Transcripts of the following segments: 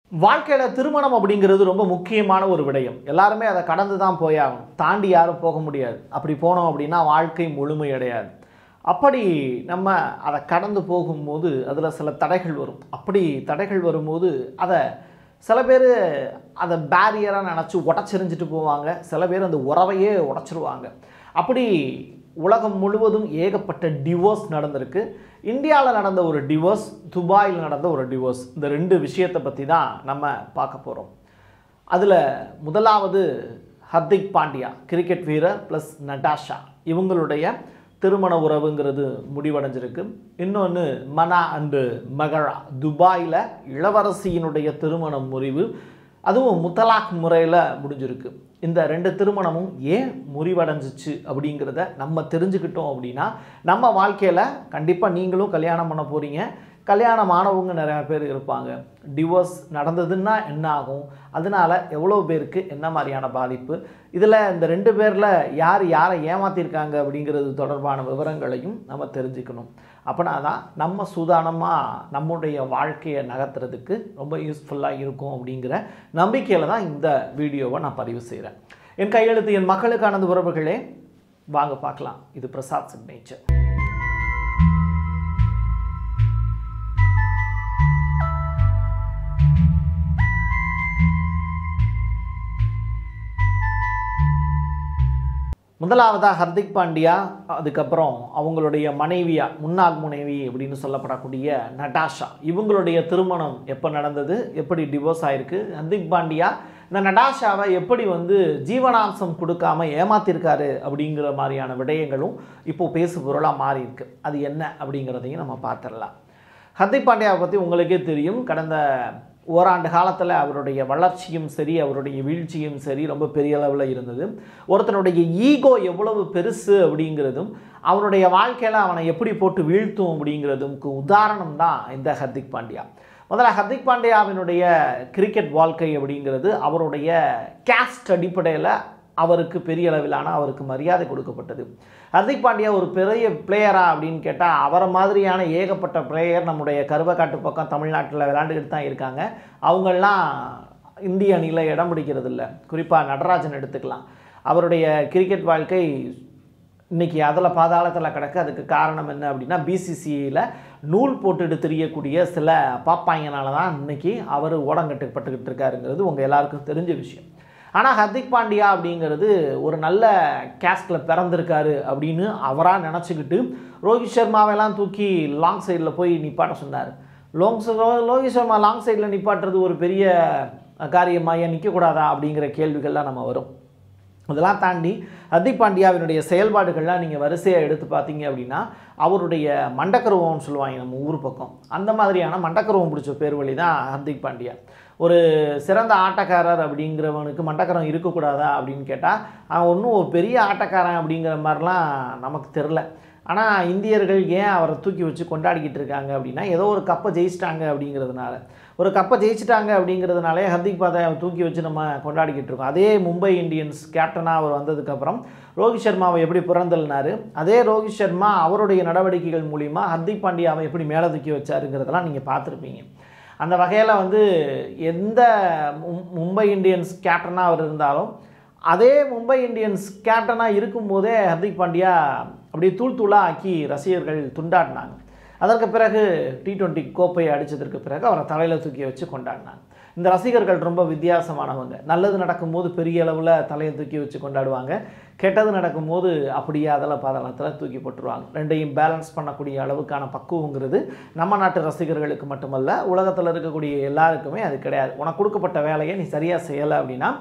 வாழ்க்கையில் திருமணம் அப்படிங்கிறது ரொம்ப முக்கியமான ஒரு விடயம் எல்லாருமே அதை கடந்து தான் போயாகணும் தாண்டி யாரும் போக முடியாது அப்படி போனோம் அப்படின்னா வாழ்க்கை முழுமையடையாது அப்படி நம்ம அதை கடந்து போகும்போது அதில் சில தடைகள் வரும் அப்படி தடைகள் வரும்போது அதை சில பேர் அதை பேரியராக நினச்சி உடச்செறிஞ்சிட்டு போவாங்க சில பேர் அந்த உறவையே உடச்சிருவாங்க அப்படி உலகம் முழுவதும் ஏகப்பட்ட டிவோர்ஸ் நடந்திருக்கு இந்தியாவில் நடந்த ஒரு டிவோர்ஸ் துபாயில் நடந்த ஒரு டிவோர்ஸ் இந்த ரெண்டு விஷயத்தை பற்றி தான் நம்ம பார்க்க போகிறோம் அதில் முதலாவது ஹர்திக் பாண்டியா கிரிக்கெட் வீரர் ப்ளஸ் நட்டாஷா இவங்களுடைய திருமண உறவுங்கிறது முடிவடைஞ்சிருக்கு இன்னொன்று மனா அண்டு மகழா துபாயில் இளவரசியினுடைய திருமணம் முறிவு அதுவும் முத்தலாக் முறையில் முடிஞ்சிருக்கு இந்த ரெண்டு திருமணமும் ஏன் முறிவடைஞ்சிச்சு அப்படிங்கிறத நம்ம தெரிஞ்சுக்கிட்டோம் அப்படின்னா நம்ம வாழ்க்கையில் கண்டிப்பாக நீங்களும் கல்யாணம் பண்ண போகிறீங்க கல்யாணம் ஆனவங்க நிறையா பேர் இருப்பாங்க டிவோர்ஸ் நடந்ததுன்னா என்ன ஆகும் அதனால் எவ்வளோ பேருக்கு என்ன மாதிரியான பாதிப்பு இதில் இந்த ரெண்டு பேரில் யார் யாரை ஏமாற்றிருக்காங்க அப்படிங்கிறது தொடர்பான விவரங்களையும் நம்ம தெரிஞ்சுக்கணும் அப்படின்னா தான் நம்ம சூதானமாக நம்முடைய வாழ்க்கையை நகர்த்துறதுக்கு ரொம்ப யூஸ்ஃபுல்லாக இருக்கும் அப்படிங்கிற நம்பிக்கையில் தான் இந்த வீடியோவை நான் பதிவு செய்கிறேன் என் கையெழுத்து என் மக்களுக்கானது உறவுகளே வாங்க பார்க்கலாம் இது பிரசாத் சிக்னேச்சர் முதலாவதாக ஹர்திக் பாண்டியா அதுக்கப்புறம் அவங்களுடைய மனைவியா முன்னாள் மனைவி அப்படின்னு சொல்லப்படக்கூடிய நட்டாஷா இவங்களுடைய திருமணம் எப்போ நடந்தது எப்படி டிவோர்ஸ் ஆயிருக்கு ஹர்திக் பாண்டியா இந்த நடாஷாவை எப்படி வந்து ஜீவனாம்சம் கொடுக்காம ஏமாத்திருக்காரு அப்படிங்கிற மாதிரியான விடயங்களும் இப்போ பேசு பொருளாக மாறி இருக்கு அது என்ன அப்படிங்கிறதையும் நம்ம பார்த்துடலாம் ஹர்திக் பாண்டியாவை பற்றி உங்களுக்கே தெரியும் கடந்த ஓராண்டு காலத்தில் அவருடைய வளர்ச்சியும் சரி அவருடைய வீழ்ச்சியும் சரி ரொம்ப பெரிய அளவில் இருந்தது ஒருத்தனுடைய ஈகோ எவ்வளவு பெருசு அப்படிங்கிறதும் அவனுடைய வாழ்க்கையில் அவனை எப்படி போட்டு வீழ்த்தும் அப்படிங்கிறதுக்கு உதாரணம் தான் இந்த ஹர்திக் பாண்டியா முதல்ல ஹர்திக் பாண்டியாவினுடைய கிரிக்கெட் வாழ்க்கை அப்படிங்கிறது அவருடைய கேஸ்ட் அடிப்படையில் அவருக்கு பெரிய அளவிலான அவருக்கு மரியாதை கொடுக்கப்பட்டது ஹர்திக் பாண்டியா ஒரு பெரிய பிளேயரா அப்படின்னு கேட்டால் அவரை மாதிரியான ஏகப்பட்ட பிளேயர் நம்முடைய கருவக்காட்டு பக்கம் தமிழ்நாட்டில் விளையாண்டுக்கிட்டு தான் இருக்காங்க அவங்கெல்லாம் இந்திய அணியில் இடம் பிடிக்கிறது இல்லை குறிப்பாக நடராஜன் எடுத்துக்கலாம் அவருடைய கிரிக்கெட் வாழ்க்கை இன்றைக்கி அதில் பாதாளத்தில் கிடக்கு அதுக்கு காரணம் என்ன அப்படின்னா பிசிசியில் நூல் போட்டுட்டு தெரியக்கூடிய சில பாப்பாங்கனால தான் இன்றைக்கி அவர் ஓடங்கட்டுப்பட்டுக்கிட்டு இருக்காருங்கிறது உங்கள் எல்லாருக்கும் தெரிஞ்ச விஷயம் ஆனால் ஹர்திக் பாண்டியா அப்படிங்கிறது ஒரு நல்ல கேஸ்டில் பிறந்திருக்காரு அப்படின்னு அவராக நினச்சிக்கிட்டு ரோஹித் சர்மாவெல்லாம் தூக்கி லாங் சைடில் போய் நிப்பாட்ட சொன்னார் லோங் ரோஹித் சர்மா லாங் சைடில் நிப்பாட்டுறது ஒரு பெரிய காரியமாக ஏன் நிற்கக்கூடாதா அப்படிங்கிற கேள்விகள்லாம் நம்ம வரும் இதெல்லாம் தாண்டி ஹர்திக் பாண்டியாவினுடைய செயல்பாடுகள்லாம் நீங்கள் வரிசையாக எடுத்து பார்த்தீங்க அப்படின்னா அவருடைய மண்டக்கருவம்னு சொல்லுவாங்க நம்ம ஊர் பக்கம் அந்த மாதிரியான மண்டக்கருவம் பிடிச்ச பேர் வழி தான் ஹர்திக் பாண்டியா ஒரு சிறந்த ஆட்டக்காரர் அப்படிங்கிறவனுக்கு மண்டக்கரம் இருக்கக்கூடாதா அப்படின்னு கேட்டால் அவன் ஒன்றும் ஒரு பெரிய ஆட்டக்காரன் அப்படிங்கிற மாதிரிலாம் நமக்கு தெரில ஆனால் இந்தியர்கள் ஏன் அவரை தூக்கி வச்சு கொண்டாடிக்கிட்டு இருக்காங்க அப்படின்னா ஏதோ ஒரு கப்பை ஜெயிச்சிட்டாங்க அப்படிங்கிறதுனால ஒரு கப்பை ஜெயிச்சிட்டாங்க அப்படிங்கிறதுனாலே ஹர்திக் பாதை தூக்கி வச்சு நம்ம கொண்டாடிக்கிட்டு இருக்கோம் அதே மும்பை இந்தியன்ஸ் கேப்டனாக அவர் வந்ததுக்கப்புறம் ரோஹித் சர்மாவை எப்படி பிறந்தல்னாரு அதே ரோஹித் சர்மா அவருடைய நடவடிக்கைகள் மூலிமா ஹர்திக் பாண்டியாவை எப்படி மேலே தூக்கி வச்சாருங்கிறதெல்லாம் நீங்கள் பார்த்துருப்பீங்க அந்த வகையில் வந்து எந்த மும்பை இந்தியன்ஸ் கேப்டனாக அவர் இருந்தாலும் அதே மும்பை இந்தியன்ஸ் கேப்டனாக இருக்கும்போதே ஹர்திக் பாண்டியா அப்படியே தூள் தூளாக ஆக்கி ரசிகர்கள் துண்டாடினாங்க அதற்கு பிறகு டி ட்வெண்ட்டி கோப்பையை அடித்ததற்கு பிறகு அவரை தலையில் தூக்கி வச்சு கொண்டாடினாங்க இந்த ரசிகர்கள் ரொம்ப வித்தியாசமானவங்க நல்லது நடக்கும்போது பெரிய அளவில் தலையை தூக்கி வச்சு கொண்டாடுவாங்க கெட்டது நடக்கும்போது அப்படியே அதில் பாதளத்தில் தூக்கி போட்டுருவாங்க ரெண்டையும் பேலன்ஸ் பண்ணக்கூடிய அளவுக்கான பக்குவங்கிறது நம்ம நாட்டு ரசிகர்களுக்கு மட்டுமல்ல உலகத்தில் இருக்கக்கூடிய எல்லாருக்குமே அது கிடையாது உனக்கு கொடுக்கப்பட்ட வேலையை நீ சரியாக செய்யலை அப்படின்னா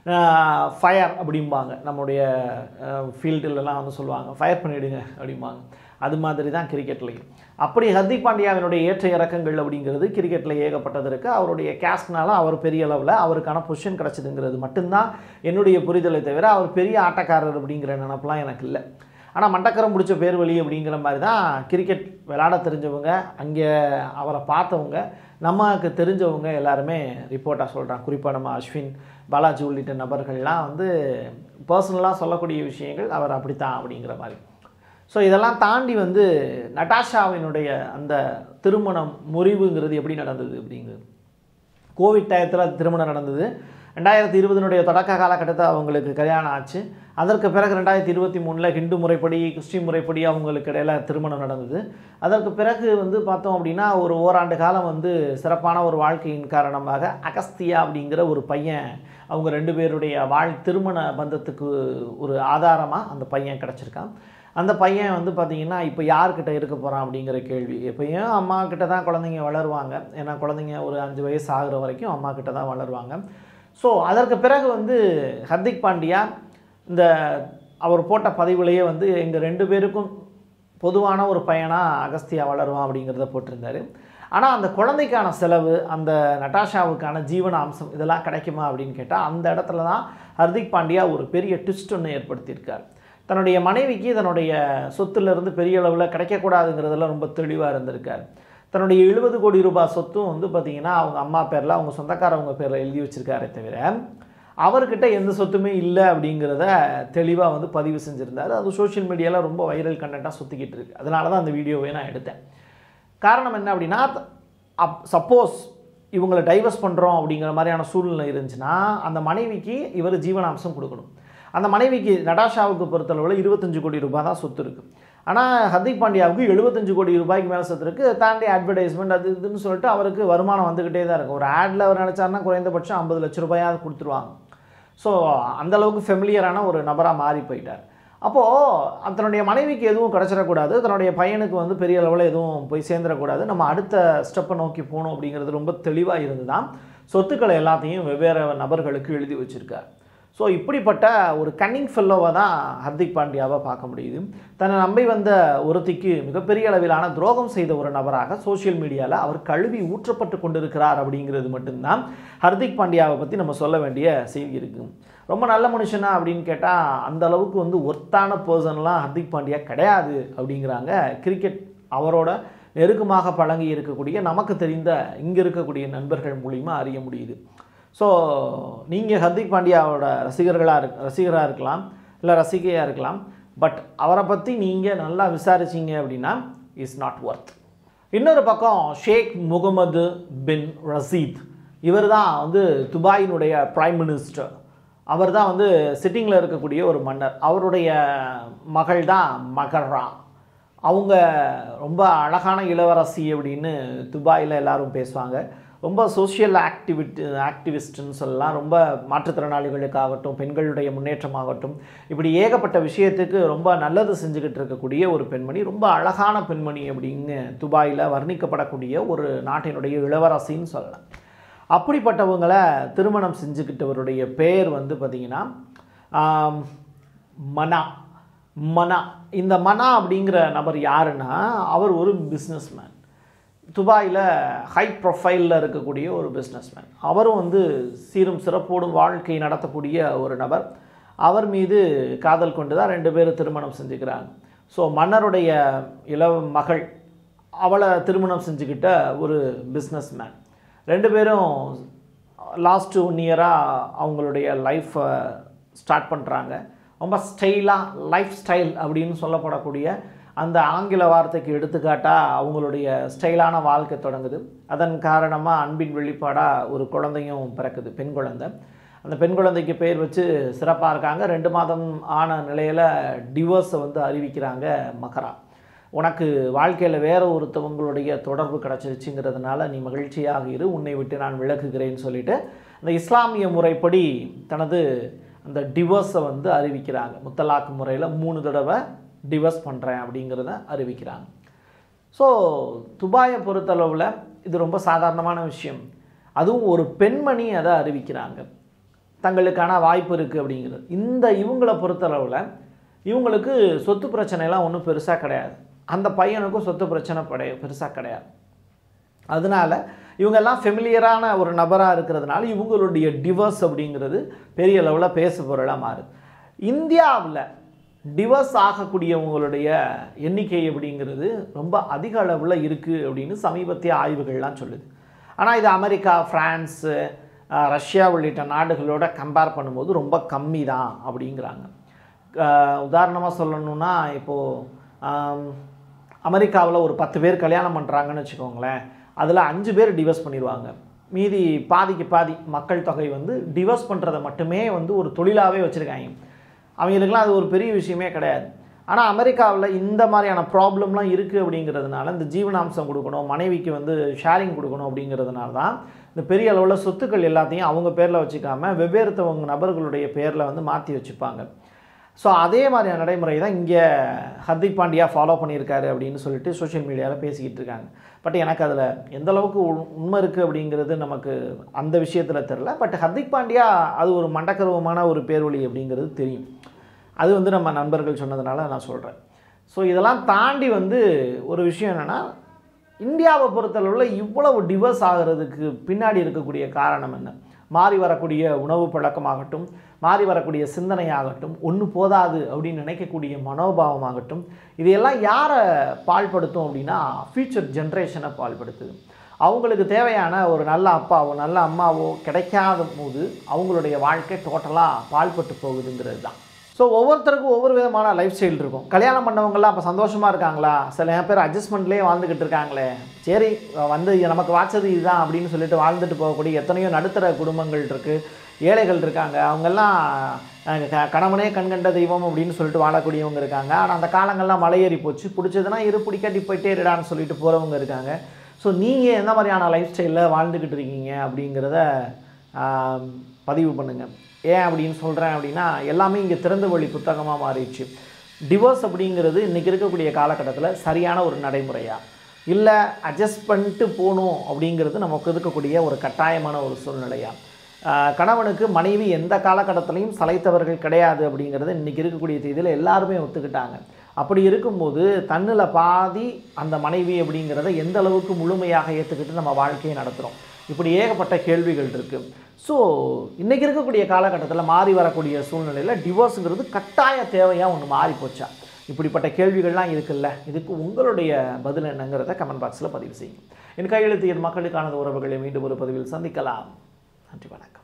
ஃபயர் அப்படிம்பாங்க நம்முடைய ஃபீல்டுலலாம் வந்து சொல்லுவாங்க ஃபயர் பண்ணிவிடுங்க அப்படிம்பாங்க அது மாதிரி தான் கிரிக்கெட்லேயும் அப்படி ஹர்திக் பாண்டியாவினுடைய ஏற்ற இறக்கங்கள் அப்படிங்கிறது கிரிக்கெட்டில் ஏகப்பட்டது இருக்குது அவருடைய கேஸ்ட்னால அவர் பெரிய அளவில் அவருக்கான பொசிஷன் கிடச்சிதுங்கிறது மட்டும்தான் என்னுடைய புரிதலை தவிர அவர் பெரிய ஆட்டக்காரர் அப்படிங்கிற நினப்பெலாம் எனக்கு இல்லை ஆனால் மண்டக்கரம் பிடிச்ச பேர் வழி அப்படிங்கிற மாதிரி தான் கிரிக்கெட் விளாட தெரிஞ்சவங்க அங்கே அவரை பார்த்தவங்க நமக்கு தெரிஞ்சவங்க எல்லாருமே ரிப்போர்ட்டாக சொல்கிறாங்க குறிப்பாக நம்ம அஸ்வின் பாலாஜி உள்ளிட்ட நபர்கள்லாம் வந்து பர்சனலாக சொல்லக்கூடிய விஷயங்கள் அவர் அப்படித்தான் அப்படிங்கிற மாதிரி ஸோ இதெல்லாம் தாண்டி வந்து நட்டாஷாவினுடைய அந்த திருமணம் முறிவுங்கிறது எப்படி நடந்தது அப்படிங்கிறது கோவிட் டயத்தில் திருமணம் நடந்தது ரெண்டாயிரத்தி இருபதனுடைய தொடக்க காலகட்டத்தில் அவங்களுக்கு கல்யாணம் ஆச்சு அதற்கு பிறகு ரெண்டாயிரத்தி இருபத்தி மூணில் ஹிந்து முறைப்படி கிறிஸ்டின் முறைப்படி அவங்களுக்கு இடையில திருமணம் நடந்தது அதற்கு பிறகு வந்து பார்த்தோம் அப்படின்னா ஒரு ஓராண்டு காலம் வந்து சிறப்பான ஒரு வாழ்க்கையின் காரணமாக அகஸ்தியா அப்படிங்கிற ஒரு பையன் அவங்க ரெண்டு பேருடைய வாழ் திருமண பந்தத்துக்கு ஒரு ஆதாரமாக அந்த பையன் கிடச்சிருக்கான் அந்த பையன் வந்து பார்த்திங்கன்னா இப்போ யார்கிட்ட இருக்க போகிறான் அப்படிங்கிற கேள்வி எப்பயும் அம்மா கிட்ட தான் குழந்தைங்க வளருவாங்க ஏன்னா குழந்தைங்க ஒரு அஞ்சு வயசு ஆகுற வரைக்கும் அம்மா கிட்ட தான் வளருவாங்க ஸோ அதற்கு பிறகு வந்து ஹர்திக் பாண்டியா இந்த அவர் போட்ட பதிவுலேயே வந்து எங்கள் ரெண்டு பேருக்கும் பொதுவான ஒரு பையனாக அகஸ்தியா வளருவான் அப்படிங்கிறத போட்டிருந்தாரு ஆனால் அந்த குழந்தைக்கான செலவு அந்த நட்டாஷாவுக்கான ஜீவன அம்சம் இதெல்லாம் கிடைக்குமா அப்படின்னு கேட்டால் அந்த இடத்துல தான் ஹர்திக் பாண்டியா ஒரு பெரிய ட்விஸ்ட் ஒன்று ஏற்படுத்தியிருக்கார் தன்னுடைய மனைவிக்கு தன்னுடைய சொத்துலேருந்து பெரிய அளவில் கிடைக்கக்கூடாதுங்கிறதுல ரொம்ப தெளிவாக இருந்திருக்கார் தன்னுடைய எழுபது கோடி ரூபாய் சொத்தும் வந்து பார்த்திங்கன்னா அவங்க அம்மா பேரில் அவங்க சொந்தக்காரவங்க பேரில் எழுதி வச்சிருக்காரே தவிர அவர்கிட்ட எந்த சொத்துமே இல்லை அப்படிங்கிறத தெளிவாக வந்து பதிவு செஞ்சுருந்தார் அது சோஷியல் மீடியாவில் ரொம்ப வைரல் கண்டென்ட்டாக சுற்றிக்கிட்டு இருக்கு அதனால தான் அந்த வீடியோவை நான் எடுத்தேன் காரணம் என்ன அப்படின்னா அப் சப்போஸ் இவங்களை டைவர்ஸ் பண்ணுறோம் அப்படிங்கிற மாதிரியான சூழ்நிலை இருந்துச்சுன்னா அந்த மனைவிக்கு இவர் ஜீவனாம்சம் கொடுக்கணும் அந்த மனைவிக்கு நடாஷாவுக்கு பொறுத்தளவில் இருபத்தஞ்சு கோடி ரூபாய் தான் சொத்து இருக்குது ஆனால் ஹர்திக் பாண்டியாவுக்கு எழுபத்தஞ்சு கோடி ரூபாய்க்கு மேலே சொத்து இருக்குது தாண்டி அட்வர்டைஸ்மெண்ட் அது இதுன்னு சொல்லிட்டு அவருக்கு வருமானம் வந்துக்கிட்டே தான் இருக்கும் ஒரு ஆடில் அவர் நினச்சாருன்னா குறைந்தபட்சம் ஐம்பது லட்ச ரூபாயாவது கொடுத்துருவாங்க ஸோ அந்தளவுக்கு ஃபெமிலியரான ஒரு நபராக மாறி போயிட்டார் அப்போது தன்னுடைய மனைவிக்கு எதுவும் கிடச்சிடக்கூடாது தன்னுடைய பையனுக்கு வந்து பெரிய அளவில் எதுவும் போய் சேர்ந்துடக்கூடாது நம்ம அடுத்த ஸ்டெப்பை நோக்கி போகணும் அப்படிங்கிறது ரொம்ப தெளிவாக இருந்து தான் சொத்துக்களை எல்லாத்தையும் வெவ்வேறு நபர்களுக்கு எழுதி வச்சுருக்கார் ஸோ இப்படிப்பட்ட ஒரு கன்னிங் ஃபெல்லோவை தான் ஹர்திக் பாண்டியாவை பார்க்க முடியுது தன்னை நம்பி வந்த ஒருத்திக்கு மிகப்பெரிய அளவிலான துரோகம் செய்த ஒரு நபராக சோஷியல் மீடியாவில் அவர் கழுவி ஊற்றப்பட்டு கொண்டிருக்கிறார் அப்படிங்கிறது மட்டும்தான் ஹர்திக் பாண்டியாவை பற்றி நம்ம சொல்ல வேண்டிய செய்தி இருக்குது ரொம்ப நல்ல மனுஷனா அப்படின்னு கேட்டால் அந்த அளவுக்கு வந்து ஒர்த்தான பர்சன்லாம் ஹர்திக் பாண்டியா கிடையாது அப்படிங்கிறாங்க கிரிக்கெட் அவரோட நெருக்கமாக பழங்கி இருக்கக்கூடிய நமக்கு தெரிந்த இங்கே இருக்கக்கூடிய நண்பர்கள் மூலிமா அறிய முடியுது ஸோ நீங்கள் ஹர்திக் பாண்டியாவோட ரசிகர்களாக இருக் ரசிகராக இருக்கலாம் இல்லை ரசிகையாக இருக்கலாம் பட் அவரை பற்றி நீங்கள் நல்லா விசாரிச்சீங்க அப்படின்னா இஸ் நாட் ஒர்த் இன்னொரு பக்கம் ஷேக் முகமது பின் ரசீத் இவர் தான் வந்து துபாயினுடைய பிரைம் மினிஸ்டர் அவர் தான் வந்து சிட்டிங்கில் இருக்கக்கூடிய ஒரு மன்னர் அவருடைய மகள் தான் மகர்ரா அவங்க ரொம்ப அழகான இளவரசி அப்படின்னு துபாயில் எல்லாரும் பேசுவாங்க ரொம்ப சோஷியல் ஆக்டிவிட்டி ஆக்டிவிஸ்ட்னு சொல்லலாம் ரொம்ப மாற்றுத்திறனாளிகளுக்காகட்டும் பெண்களுடைய முன்னேற்றமாகட்டும் இப்படி ஏகப்பட்ட விஷயத்துக்கு ரொம்ப நல்லது செஞ்சுக்கிட்டு இருக்கக்கூடிய ஒரு பெண்மணி ரொம்ப அழகான பெண்மணி அப்படின்னு துபாயில் வர்ணிக்கப்படக்கூடிய ஒரு நாட்டினுடைய இளவரசின்னு சொல்லலாம் அப்படிப்பட்டவங்களை திருமணம் செஞ்சுக்கிட்டவருடைய பேர் வந்து பார்த்திங்கன்னா ஆம், மனா மனா இந்த மனா அப்படிங்கிற நபர் யாருன்னா அவர் ஒரு பிஸ்னஸ்மேன் துபாயில் ஹை ப்ரொஃபைலில் இருக்கக்கூடிய ஒரு பிஸ்னஸ்மேன் அவரும் வந்து சீரும் சிறப்போடும் வாழ்க்கை நடத்தக்கூடிய ஒரு நபர் அவர் மீது காதல் கொண்டு தான் ரெண்டு பேரும் திருமணம் செஞ்சுக்கிறாங்க ஸோ மன்னருடைய இள மகள் அவளை திருமணம் செஞ்சுக்கிட்ட ஒரு பிஸ்னஸ்மேன் ரெண்டு பேரும் லாஸ்ட் ஒன் இயராக அவங்களுடைய லைஃப்பை ஸ்டார்ட் பண்ணுறாங்க ரொம்ப ஸ்டைலாக லைஃப் ஸ்டைல் அப்படின்னு சொல்லப்படக்கூடிய அந்த ஆங்கில வார்த்தைக்கு எடுத்துக்காட்டாக அவங்களுடைய ஸ்டைலான வாழ்க்கை தொடங்குது அதன் காரணமாக அன்பின் வெளிப்பாடாக ஒரு குழந்தையும் பிறக்குது பெண் குழந்தை அந்த பெண் குழந்தைக்கு பேர் வச்சு சிறப்பாக இருக்காங்க ரெண்டு மாதம் ஆன நிலையில் டிவோர்ஸை வந்து அறிவிக்கிறாங்க மகரா உனக்கு வாழ்க்கையில் வேற ஒருத்தவங்களுடைய தொடர்பு கிடச்சிருச்சுங்கிறதுனால நீ மகிழ்ச்சியாக இரு உன்னை விட்டு நான் விலகுகிறேன்னு சொல்லிட்டு அந்த இஸ்லாமிய முறைப்படி தனது அந்த டிவோர்ஸை வந்து அறிவிக்கிறாங்க முத்தலாக்கு முறையில் மூணு தடவை டிவோர்ஸ் பண்ணுறேன் அப்படிங்கிறத அறிவிக்கிறாங்க ஸோ துபாயை பொறுத்தளவில் இது ரொம்ப சாதாரணமான விஷயம் அதுவும் ஒரு பெண்மணி அதை அறிவிக்கிறாங்க தங்களுக்கான வாய்ப்பு இருக்குது அப்படிங்கிறது இந்த இவங்களை பொறுத்தளவில் இவங்களுக்கு சொத்து பிரச்சனைலாம் ஒன்றும் பெருசாக கிடையாது அந்த பையனுக்கும் சொத்து பிரச்சனை படைய பெருசாக கிடையாது அதனால இவங்கெல்லாம் ஃபெமிலியரான ஒரு நபராக இருக்கிறதுனால இவங்களுடைய டிவோர்ஸ் அப்படிங்கிறது பெரிய அளவில் பேசு பொருளாக மாறுது இந்தியாவில் டிவோர்ஸ் ஆகக்கூடியவங்களுடைய எண்ணிக்கை அப்படிங்கிறது ரொம்ப அதிக அளவில் இருக்குது அப்படின்னு சமீபத்திய ஆய்வுகள்லாம் சொல்லுது ஆனால் இது அமெரிக்கா ஃப்ரான்ஸு அஹ், ரஷ்யா உள்ளிட்ட நாடுகளோட கம்பேர் பண்ணும்போது ரொம்ப கம்மி தான் அப்படிங்கிறாங்க உதாரணமாக சொல்லணும்னா இப்போது அமெரிக்காவில் ஒரு பத்து பேர் கல்யாணம் பண்ணுறாங்கன்னு வச்சுக்கோங்களேன் அதில் அஞ்சு பேர் டிவோர்ஸ் பண்ணிடுவாங்க மீதி பாதிக்கு பாதி மக்கள் தொகை வந்து டிவோர்ஸ் பண்ணுறதை மட்டுமே வந்து ஒரு தொழிலாகவே வச்சுருக்காங்க அவங்களுக்குலாம் அது ஒரு பெரிய விஷயமே கிடையாது ஆனால் அமெரிக்காவில் இந்த மாதிரியான ப்ராப்ளம்லாம் இருக்குது அப்படிங்கிறதுனால இந்த ஜீவனாம்சம் கொடுக்கணும் மனைவிக்கு வந்து ஷேரிங் கொடுக்கணும் அப்படிங்கிறதுனால தான் இந்த பெரிய அளவில் சொத்துக்கள் எல்லாத்தையும் அவங்க பேரில் வச்சுக்காம வெவ்வேறுத்தவங்க நபர்களுடைய பேரில் வந்து மாற்றி வச்சுப்பாங்க ஸோ அதே மாதிரியான நடைமுறை தான் இங்கே ஹர்திக் பாண்டியா ஃபாலோ பண்ணியிருக்காரு அப்படின்னு சொல்லிட்டு சோஷியல் மீடியாவில் பேசிக்கிட்டு இருக்காங்க பட் எனக்கு அதில் எந்த அளவுக்கு உண்- உண்மை இருக்குது அப்படிங்கிறது நமக்கு அந்த விஷயத்தில் தெரில பட் ஹர்திக் பாண்டியா அது ஒரு மண்டக்கருவமான ஒரு பேர்வழி அப்படிங்கிறது தெரியும் அது வந்து நம்ம நண்பர்கள் சொன்னதுனால நான் சொல்கிறேன் ஸோ இதெல்லாம் தாண்டி வந்து ஒரு விஷயம் என்னென்னா இந்தியாவை பொறுத்தளவில் இவ்வளவு டிவர்ஸ் ஆகிறதுக்கு பின்னாடி இருக்கக்கூடிய காரணம் என்ன மாறி வரக்கூடிய உணவு பழக்கமாகட்டும் மாறி வரக்கூடிய சிந்தனையாகட்டும் ஒன்று போதாது அப்படின்னு நினைக்கக்கூடிய மனோபாவமாகட்டும் இதையெல்லாம் யாரை பாழ்படுத்தும் அப்படின்னா ஃபியூச்சர் ஜென்ரேஷனை பாழ்படுத்துது அவங்களுக்கு தேவையான ஒரு நல்ல அப்பாவோ நல்ல அம்மாவோ கிடைக்காத போது அவங்களுடைய வாழ்க்கை டோட்டலாக பாழ்பட்டு போகுதுங்கிறது தான் ஸோ ஒவ்வொருத்தருக்கும் ஒவ்வொரு விதமான லைஃப் ஸ்டைல் இருக்கும் கல்யாணம் பண்ணவங்கலாம் இப்போ சந்தோஷமாக இருக்காங்களா சில பேர் அட்ஜஸ்ட்மெண்ட்லேயே வாழ்ந்துக்கிட்டு இருக்காங்களே சரி வந்து நமக்கு வாச்சது இதுதான் அப்படின்னு சொல்லிட்டு வாழ்ந்துட்டு போகக்கூடிய எத்தனையோ நடுத்தர குடும்பங்கள் இருக்குது ஏழைகள் இருக்காங்க அவங்கெல்லாம் அஹ், க- கணவனே கண்கண்ட தெய்வம் அப்படின்னு சொல்லிட்டு வாழக்கூடியவங்க இருக்காங்க ஆனால் அந்த காலங்கள்லாம் மலையேறி போச்சு பிடிச்சதுன்னா இரு பிடிக்காட்டி போயிட்டே இருடான்னு சொல்லிட்டு போகிறவங்க இருக்காங்க ஸோ நீங்கள் எந்த மாதிரியான லைஃப் ஸ்டைலில் வாழ்ந்துக்கிட்டு இருக்கீங்க அப்படிங்கிறத ஆம், பதிவு பண்ணுங்கள் ஏன் அப்படின்னு சொல்கிறேன் அப்படின்னா எல்லாமே இங்கே திறந்த வழி புத்தகமாக மாறிடுச்சு டிவோர்ஸ் அப்படிங்கிறது இன்றைக்கி இருக்கக்கூடிய காலகட்டத்தில் சரியான ஒரு நடைமுறையா இல்லை அட்ஜஸ்ட் பண்ணிட்டு போகணும் அப்படிங்கிறது நமக்கு இருக்கக்கூடிய ஒரு கட்டாயமான ஒரு சூழ்நிலையா ஆஹ் கணவனுக்கு மனைவி எந்த காலகட்டத்திலையும் சளைத்தவர்கள் கிடையாது அப்படிங்கிறது இன்றைக்கி இருக்கக்கூடிய தேதியில் எல்லாருமே ஒத்துக்கிட்டாங்க அப்படி இருக்கும்போது தன்னில் பாதி அந்த மனைவி அப்படிங்கிறத எந்த அளவுக்கு முழுமையாக ஏற்றுக்கிட்டு நம்ம வாழ்க்கையை நடத்துகிறோம் இப்படி ஏகப்பட்ட கேள்விகள் இருக்குது ஸோ இன்றைக்கி இருக்கக்கூடிய காலகட்டத்தில் மாறி வரக்கூடிய சூழ்நிலையில் டிவோர்ஸுங்கிறது கட்டாய தேவையாக ஒன்று மாறி போச்சா இப்படிப்பட்ட கேள்விகள்லாம் இருக்குல்ல இதுக்கு உங்களுடைய பதில் என்னங்கிறத கமெண்ட் பாக்ஸில் பதிவு செய்யுங்க என் கையெழுத்து என் மக்களுக்கான உறவுகளை மீண்டும் ஒரு பதிவில் சந்திக்கலாம் நன்றி வணக்கம்